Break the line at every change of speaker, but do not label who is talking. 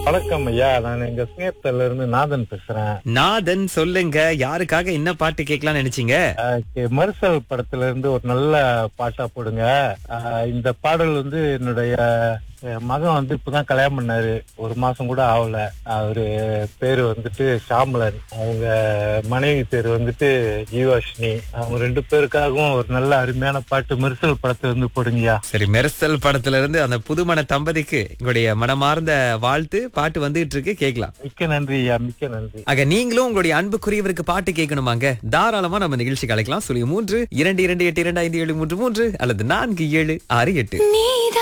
வணக்கம் ஐயா நான் எங்க ஸ்னேப்தல்ல இருந்து நாதன் பேசுறேன்
நாதன் சொல்லுங்க யாருக்காக என்ன பாட்டு கேட்கலாம்னு நினைச்சீங்க
அஹ் கே- மறுசல் படத்துல இருந்து ஒரு நல்ல பாட்டா போடுங்க அஹ் இந்த பாடல் வந்து என்னுடைய என் மகன் வந்து இப்பதான் கல்யாணம் பண்ணாரு ஒரு மாசம் கூட ஆகல அவரு பேரு வந்துட்டு ஷாமலன் அவங்க மனைவி பேரு வந்துட்டு ஜீவாஷினி அவங்க ரெண்டு பேருக்காகவும் ஒரு நல்ல அருமையான பாட்டு மறுசல் படத்துல இருந்து போடுங்கய்யா
சரி மெர்சல் படத்துல இருந்து அந்த புதுமண தம்பதிக்கு உங்களுடைய மனமார்ந்த வாழ்த்து பாட்டு வந்துகிட்டு இருக்கு கேட்கலாம்
மிக்க நன்றி ஐயா மிக்க நன்றி
ஆக நீங்களும் உங்களுடைய அன்புக்குரியவருக்கு பாட்டு கேட்கணுமாங்க தாராளமா நம்ம நிகழ்ச்சி கலைக்கலாம் சொல்லி மூன்று இரண்டு இரண்டு எட்டு இரண்டு ஐந்து ஏழு மூன்று மூன்று அல்லது நான்கு ஏழு ஆறு எட்டு
நீதான்